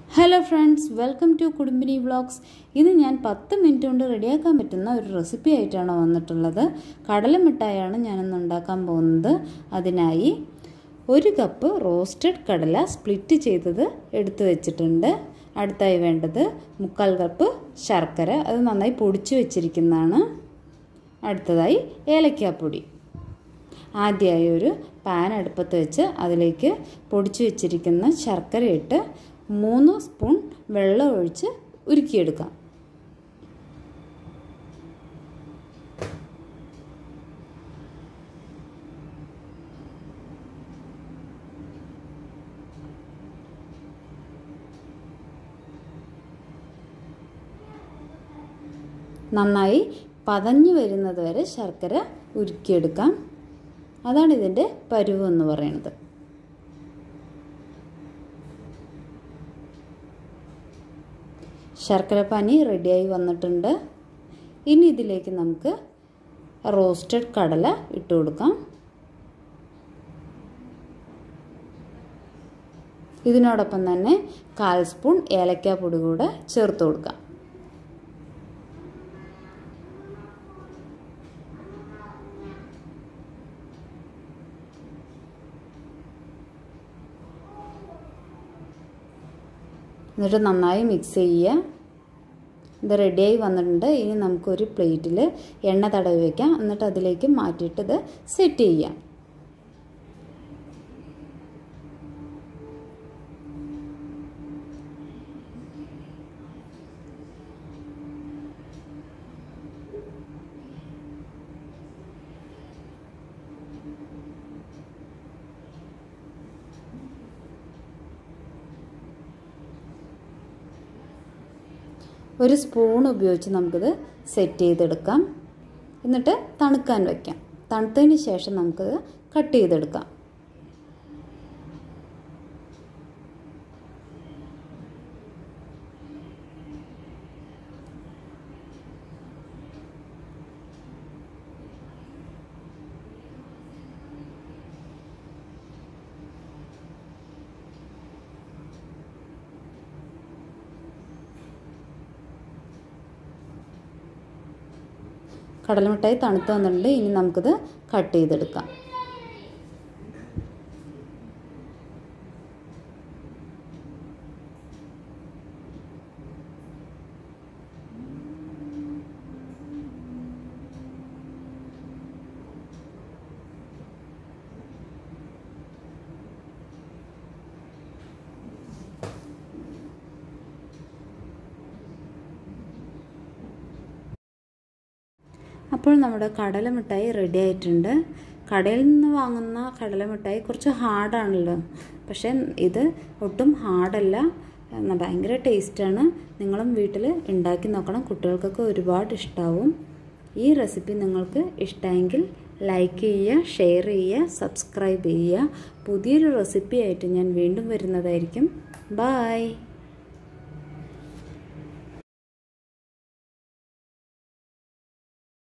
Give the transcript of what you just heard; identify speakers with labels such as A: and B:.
A: hello friends welcome to Kudumbini vlogs ഇത് ഞാൻ പത്ത് മിനിറ്റ് കൊണ്ട് റെഡിയാക്കാൻ പറ്റുന്ന ഒരു റെസിപ്പി ആയിട്ടാണ് വന്നിട്ടുള്ളത് കടലമിഠായാണ് ഞാനിന്ന് ഉണ്ടാക്കാൻ പോകുന്നത് അതിനായി ഒരു കപ്പ് റോസ്റ്റഡ് കടല സ്പ്ലിറ്റ് ചെയ്തത് എടുത്തു വെച്ചിട്ടുണ്ട് അടുത്തായി വേണ്ടത് മുക്കാൽ കപ്പ് ശർക്കര അത് നന്നായി പൊടിച്ചു വെച്ചിരിക്കുന്നതാണ് അടുത്തതായി ഏലക്കാപ്പൊടി ആദ്യമായി ഒരു പാൻ അടുപ്പത്ത് വെച്ച് അതിലേക്ക് പൊടിച്ചു വെച്ചിരിക്കുന്ന ശർക്കര ഇട്ട് മൂന്ന് സ്പൂൺ വെള്ളം ഒഴിച്ച് ഉരുക്കിയെടുക്കാം നന്നായി പതഞ്ഞു വരുന്നത് വരെ ശർക്കര ഉരുക്കിയെടുക്കാം അതാണ് ഇതിൻ്റെ പരുവ് എന്ന് പറയുന്നത് ശർക്കര പാനി റെഡിയായി വന്നിട്ടുണ്ട് ഇനി ഇതിലേക്ക് നമുക്ക് റോസ്റ്റഡ് കടല ഇട്ട് കൊടുക്കാം ഇതിനോടൊപ്പം തന്നെ കാൽ സ്പൂൺ ഏലക്കാപ്പൊടി കൂടെ ചേർത്ത് കൊടുക്കാം എന്നിട്ട് നന്നായി മിക്സ് ചെയ്യുക ഇത് റെഡിയായി വന്നിട്ടുണ്ട് ഇനി നമുക്കൊരു പ്ലേറ്റിൽ എണ്ണ തടവി വയ്ക്കാം എന്നിട്ട് അതിലേക്ക് മാറ്റിയിട്ട് ഇത് സെറ്റ് ചെയ്യാം ഒരു സ്പൂൺ ഉപയോഗിച്ച് നമുക്കിത് സെറ്റ് ചെയ്തെടുക്കാം എന്നിട്ട് തണുക്കാൻ വയ്ക്കാം തണുത്തതിന് ശേഷം നമുക്കിത് കട്ട് ചെയ്തെടുക്കാം കടലമിഠായി തണുത്ത് വന്നിട്ടുണ്ട് ഇനി നമുക്കിത് കട്ട് ചെയ്തെടുക്കാം അപ്പോൾ നമ്മുടെ കടല മിഠായി റെഡി ആയിട്ടുണ്ട് കടയിൽ നിന്ന് വാങ്ങുന്ന കടല മിഠായി കുറച്ച് ഹാർഡാണല്ലോ പക്ഷേ ഇത് ഒട്ടും ഹാർഡല്ല ഭയങ്കര ടേസ്റ്റാണ് നിങ്ങളും വീട്ടിൽ ഉണ്ടാക്കി നോക്കണം കുട്ടികൾക്കൊക്കെ ഒരുപാട് ഇഷ്ടമാവും ഈ റെസിപ്പി നിങ്ങൾക്ക് ഇഷ്ടമെങ്കിൽ ലൈക്ക് ചെയ്യുക ഷെയർ ചെയ്യുക സബ്സ്ക്രൈബ് ചെയ്യുക പുതിയൊരു റെസിപ്പി ആയിട്ട് ഞാൻ വീണ്ടും വരുന്നതായിരിക്കും ബായ്